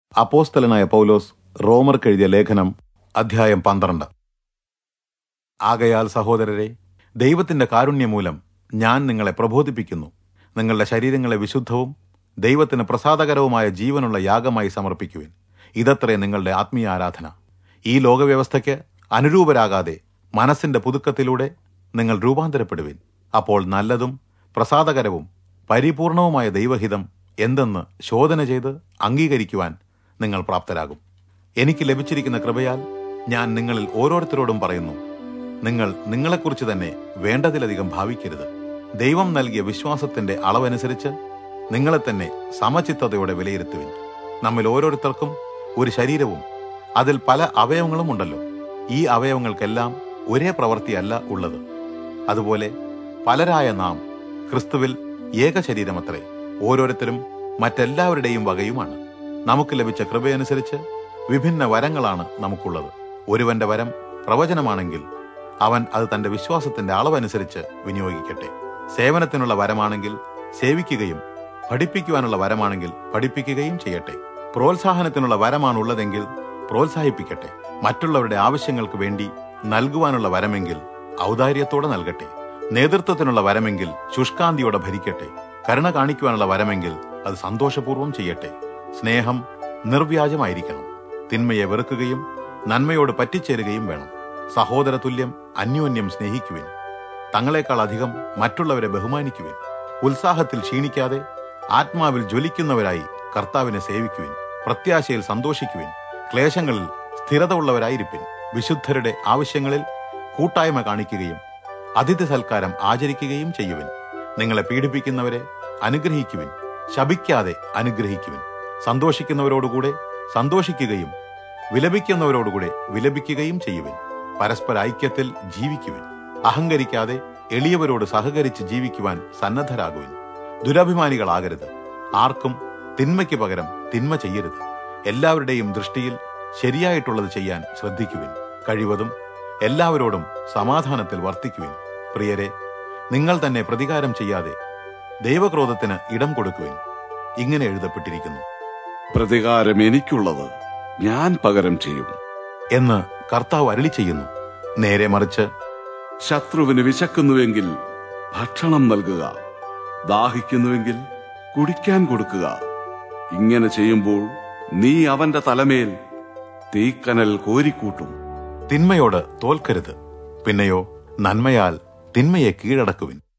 അപ്പോസ്തലനായ പൗലോസ് റോമർക്ക് എഴുതിയ ലേഖനം അധ്യായം പന്ത്രണ്ട് ആകയാൽ സഹോദരരെ ദൈവത്തിന്റെ കാരുണ്യം മൂലം ഞാൻ നിങ്ങളെ പ്രബോധിപ്പിക്കുന്നു നിങ്ങളുടെ ശരീരങ്ങളെ വിശുദ്ധവും ദൈവത്തിന് പ്രസാദകരവുമായ ജീവനുള്ള യാഗമായി സമർപ്പിക്കുവിൻ ഇതത്രേ നിങ്ങളുടെ ആത്മീയ ആരാധന ഈ ലോകവ്യവസ്ഥയ്ക്ക് അനുരൂപരാകാതെ മനസ്സിന്റെ പുതുക്കത്തിലൂടെ നിങ്ങൾ രൂപാന്തരപ്പെടുവിൻ അപ്പോൾ നല്ലതും പ്രസാദകരവും പരിപൂർണവുമായ ദൈവഹിതം എന്തെന്ന് ശോധന ചെയ്ത് അംഗീകരിക്കുവാൻ നിങ്ങൾ പ്രാപ്തരാകും എനിക്ക് ലഭിച്ചിരിക്കുന്ന കൃപയാൽ ഞാൻ നിങ്ങളിൽ ഓരോരുത്തരോടും പറയുന്നു നിങ്ങൾ നിങ്ങളെക്കുറിച്ച് തന്നെ വേണ്ടതിലധികം ഭാവിക്കരുത് ദൈവം നൽകിയ വിശ്വാസത്തിന്റെ അളവനുസരിച്ച് നിങ്ങളെ തന്നെ സമചിത്തതയോടെ വിലയിരുത്തുവിൻ നമ്മിൽ ഓരോരുത്തർക്കും ഒരു ശരീരവും അതിൽ പല അവയവങ്ങളും ഉണ്ടല്ലോ ഈ അവയവങ്ങൾക്കെല്ലാം ഒരേ പ്രവൃത്തിയല്ല ഉള്ളത് അതുപോലെ പലരായ നാം ക്രിസ്തുവിൽ ഏക ശരീരമത്രേ ഓരോരുത്തരും മറ്റെല്ലാവരുടെയും വകയുമാണ് നമുക്ക് ലഭിച്ച കൃപയനുസരിച്ച് വിഭിന്ന വരങ്ങളാണ് നമുക്കുള്ളത് ഒരുവന്റെ വരം പ്രവചനമാണെങ്കിൽ അവൻ അത് തന്റെ വിശ്വാസത്തിന്റെ അളവനുസരിച്ച് വിനിയോഗിക്കട്ടെ സേവനത്തിനുള്ള വരമാണെങ്കിൽ സേവിക്കുകയും പഠിപ്പിക്കുവാനുള്ള വരമാണെങ്കിൽ പഠിപ്പിക്കുകയും ചെയ്യട്ടെ പ്രോത്സാഹനത്തിനുള്ള വരമാണുള്ളതെങ്കിൽ പ്രോത്സാഹിപ്പിക്കട്ടെ മറ്റുള്ളവരുടെ ആവശ്യങ്ങൾക്ക് വേണ്ടി നൽകുവാനുള്ള വരമെങ്കിൽ ഔദാര്യത്തോടെ നൽകട്ടെ നേതൃത്വത്തിനുള്ള വരമെങ്കിൽ ശുഷ്കാന്തിയോടെ ഭരിക്കട്ടെ കരുണ കാണിക്കുവാനുള്ള വരമെങ്കിൽ അത് സന്തോഷപൂർവ്വം ചെയ്യട്ടെ സ്നേഹം നിർവ്യാജമായിരിക്കണം തിന്മയെ വെറുക്കുകയും നന്മയോട് പറ്റിച്ചേരുകയും വേണം സഹോദര തുല്യം അന്യോന്യം സ്നേഹിക്കുവിൻ തങ്ങളെക്കാൾ അധികം മറ്റുള്ളവരെ ബഹുമാനിക്കുവിൻ ഉത്സാഹത്തിൽ ക്ഷീണിക്കാതെ ആത്മാവിൽ ജ്വലിക്കുന്നവരായി കർത്താവിനെ സേവിക്കുവിൻ പ്രത്യാശയിൽ സന്തോഷിക്കുവിൻ ക്ലേശങ്ങളിൽ സ്ഥിരത ഉള്ളവരായിരിപ്പിൻ വിശുദ്ധരുടെ ആവശ്യങ്ങളിൽ കൂട്ടായ്മ കാണിക്കുകയും അതിഥി സൽക്കാരം ആചരിക്കുകയും ചെയ്യുവിൻ നിങ്ങളെ പീഡിപ്പിക്കുന്നവരെ അനുഗ്രഹിക്കുവിൻ ശപിക്കാതെ അനുഗ്രഹിക്കുവിൻ സന്തോഷിക്കുന്നവരോടുകൂടെ സന്തോഷിക്കുകയും വിലപിക്കുന്നവരോടുകൂടെ വിലപിക്കുകയും ചെയ്യുവിൻ പരസ്പര ഐക്യത്തിൽ ജീവിക്കുവിൻ അഹങ്കരിക്കാതെ എളിയവരോട് സഹകരിച്ച് ജീവിക്കുവാൻ സന്നദ്ധരാകുവിൻ ദുരഭിമാനികളാകരുത് ആർക്കും തിന്മയ്ക്ക് പകരം തിന്മ ചെയ്യരുത് എല്ലാവരുടെയും ദൃഷ്ടിയിൽ ശരിയായിട്ടുള്ളത് ചെയ്യാൻ ശ്രദ്ധിക്കുവിൻ കഴിവതും എല്ലാവരോടും സമാധാനത്തിൽ വർത്തിക്കുവിൻ പ്രിയരെ നിങ്ങൾ തന്നെ പ്രതികാരം ചെയ്യാതെ ദൈവക്രോധത്തിന് ഇടം കൊടുക്കുവിൻ ഇങ്ങനെ എഴുതപ്പെട്ടിരിക്കുന്നു പ്രതികാരം എനിക്കുള്ളത് ഞാൻ പകരം ചെയ്യും എന്ന് കർത്താവ് അരളി ചെയ്യുന്നു നേരെ മറിച്ച് ശത്രുവിന് വിശക്കുന്നുവെങ്കിൽ ഭക്ഷണം നൽകുക ദാഹിക്കുന്നുവെങ്കിൽ കുടിക്കാൻ കൊടുക്കുക ഇങ്ങനെ ചെയ്യുമ്പോൾ നീ അവന്റെ തലമേൽ തീക്കനൽ കോരിക്കൂട്ടും തിന്മയോട് തോൽക്കരുത് പിന്നെയോ നന്മയാൽ തിന്മയെ കീഴടക്കുവിൻ